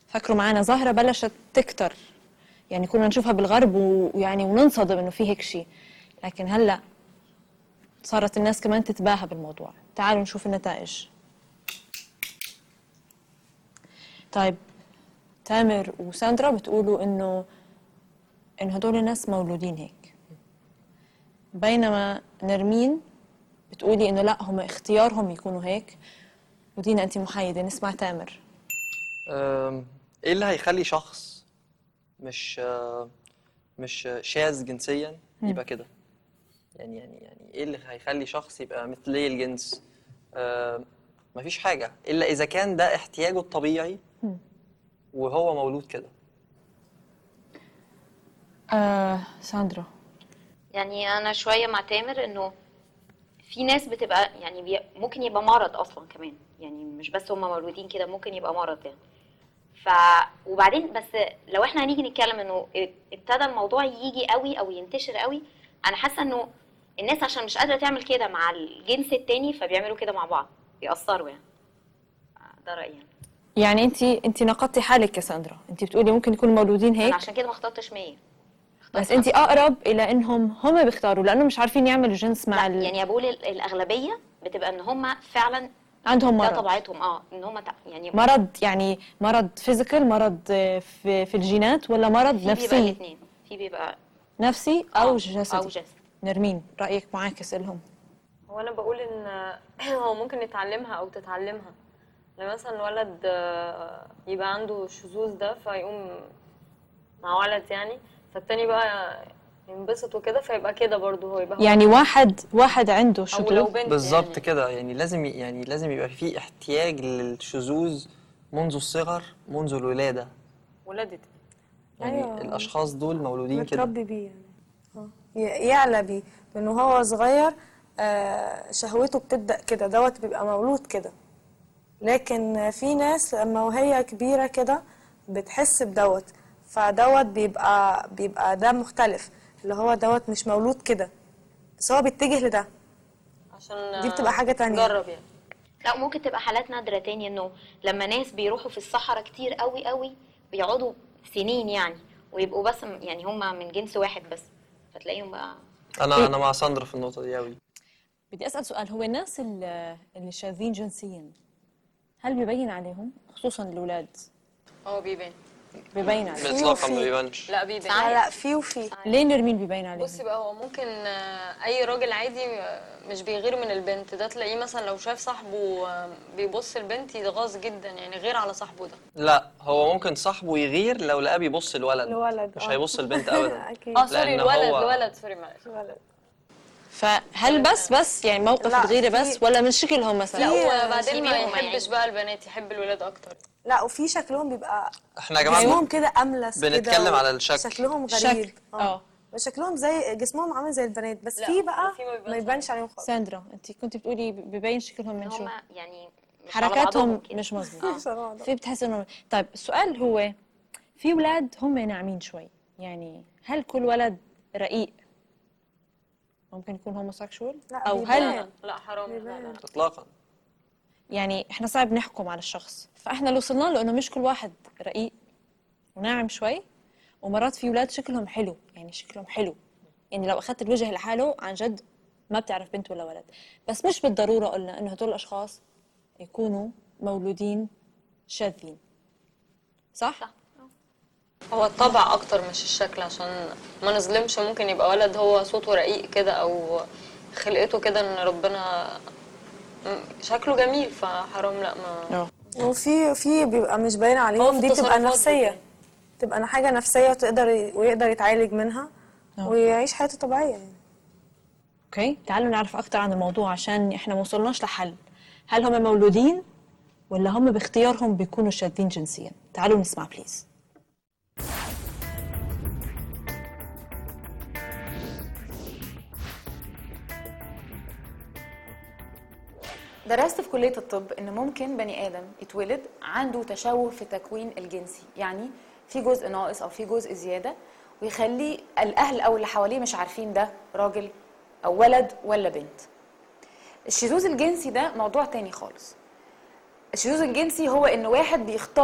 فكروا معنا ظاهرة بلشت تكتر يعني كنا نشوفها بالغرب و- ويعني وننصدم انه في هيك شيء لكن هلا صارت الناس كمان تتباهى بالموضوع تعالوا نشوف النتائج طيب تامر وساندرا بتقولوا انه انه هدول الناس مولودين هيك بينما نرمين بتقولي انه لا هم اختيارهم يكونوا هيك ودينا انت محايده نسمع تامر أم، ايه اللي هيخلي شخص مش آه، مش شاذ جنسيا يبقى كده يعني يعني يعني ايه اللي هيخلي شخص يبقى مثلي الجنس آه، مفيش حاجة إلا إذا كان ده احتياجه الطبيعي وهو مولود كده آه ساندرا يعني انا شويه مع تامر انه في ناس بتبقى يعني بي ممكن يبقى مرض اصلا كمان يعني مش بس هم مولودين كده ممكن يبقى مرض يعني ف وبعدين بس لو احنا هنيجي نتكلم انه ابتدى الموضوع يجي قوي او ينتشر قوي انا حاسه انه الناس عشان مش قادره تعمل كده مع الجنس التاني فبيعملوا كده مع بعض بيأثروا يعني ده رأيي يعني. يعني انت انت نقدتي حالك يا ساندرا انت بتقولي ممكن يكونوا مولودين هيك انا عشان كده ما اخترتش 100 بس انت اقرب الى انهم هم بيختاروا لانه مش عارفين يعملوا جنس مع لا ال... يعني بقول ال- الاغلبيه بتبقى ان هم فعلا عندهم ده مرض طبيعتهم اه ان هم يعني مرض يعني مرض فيزيكال مرض آه، في في الجينات ولا مرض في بيبقى نفسي الاثنين في بيبقى نفسي او آه، جسدي او جسد نرمين رايك معاكس لهم هو انا بقول ان هو ممكن يتعلمها او تتعلمها لما مثلا الولد آه، يبقى عنده شذوذ ده فيقوم مع ولد يعني فالتاني بقى ينبسط وكده فيبقى كده برضه هو يبقى هو يعني واحد واحد عنده او لو شذوذ بنت بالظبط يعني. كده يعني لازم ي- يعني لازم يبقى في احتياج للشذوذ منذ الصغر منذ الولادة ولدت يعني أيوة. الأشخاص دول مولودين كده متربي بيه يعني اه ي- يعلى بيه من وهو صغير آه، شهوته بتبدأ كده دوت بيبقى مولود كده لكن في ناس لما وهي كبيرة كده بتحس بدوت فدوت بيبقى بيبقى ده مختلف اللي هو دوت مش مولود كده بس هو بيتجه لده عشان دي بتبقى حاجة تانية. جرب يعني لا ممكن تبقى حالات نادره تاني انه لما ناس بيروحوا في الصحراء كتير قوي قوي بيقعدوا سنين يعني ويبقوا بس م- يعني هم من جنس واحد بس فتلاقيهم بقى أنا أنا مع ساندرا في النقطة دي أوي بدي اسال سؤال هو الناس ال- اللي شاذين جنسيا هل بيبين عليهم خصوصا الاولاد هو بيبان بيبين عليهم إطلاقا ما بيبانش لا بيبان لا لا في وفي ليه نرمين بيبين عليهم بصي بقى هو ممكن آه، اي راجل عادي آه، مش بيغير من البنت ده تلاقيه مثلا لو شاف صاحبه آه، بيبص البنت يتغاظ جدا يعني غير على صاحبه ده لا هو ممكن صاحبه يغير لو لقاه بيبص الولد الولد مش آه. هيبص البنت أبدا اكيد اه سوري لأن الولد هو- الولد سوري معلش الولد فهل بس بس يعني موقف لا، الغيره في- بس ولا من شكلهم مثلا لا في- وبعدين ما شبيههم يحبش يعني. بقى البنات يحب الولاد اكتر لا وفي شكلهم بيبقى احنا يا جماعة جسمهم كده املس كده بنتكلم و- على الشكل. شكلهم غريب شكل اه شكلهم زي جسمهم عامل زي البنات بس لا، في بقى في ما بيبانش ما يبانش عليهم خالص ساندرا انت كنت بتقولي ببين شكلهم من شو هم يعني مش على بعضهم حركاتهم كده. مش مظبوطه بصراحة. في بتحس انه طيب السؤال هو في اولاد هم ناعمين شوي يعني هل كل ولد رقيق ممكن يكون هوموسيكشوال لا، او بيبان. هل لا حرام لا لا إطلاقا يعني احنا صعب نحكم على الشخص فاحنا اللي وصلنا له انه مش كل واحد رقيق وناعم شوي ومرات في اولاد شكلهم حلو يعني شكلهم حلو يعني لو اخذت الوجه لحاله عن جد ما بتعرف بنت ولا ولد بس مش بالضروره قلنا انه هدول الاشخاص يكونوا مولودين شاذين صح؟ صح. هو الطبع اكتر مش الشكل عشان ما نظلمش ممكن يبقى ولد هو صوته رقيق كده او خلقته كده ان ربنا م- شكله جميل فحرام لا ما اه وفي في بيبقى مش باين هو عليهم في دي بتبقى التصرفات نفسيه بتبان. تبقى حاجه نفسيه وتقدر ويقدر يتعالج منها آه. ويعيش حياته طبيعيه يعني اوكي تعالوا نعرف اكثر عن الموضوع عشان احنا ما وصلناش لحل هل هم مولودين ولا هم باختيارهم بيكونوا شاذين جنسيا تعالوا نسمع بليز درست في كلية الطب إن ممكن بني آدم يتولد عنده تشوه في التكوين الجنسي يعني في جزء ناقص أو في جزء زيادة ويخليه الأهل أو اللي حواليه مش عارفين ده راجل أو ولد ولا بنت الشذوذ الجنسي ده موضوع تاني خالص الشذوذ الجنسي هو إن واحد بيختار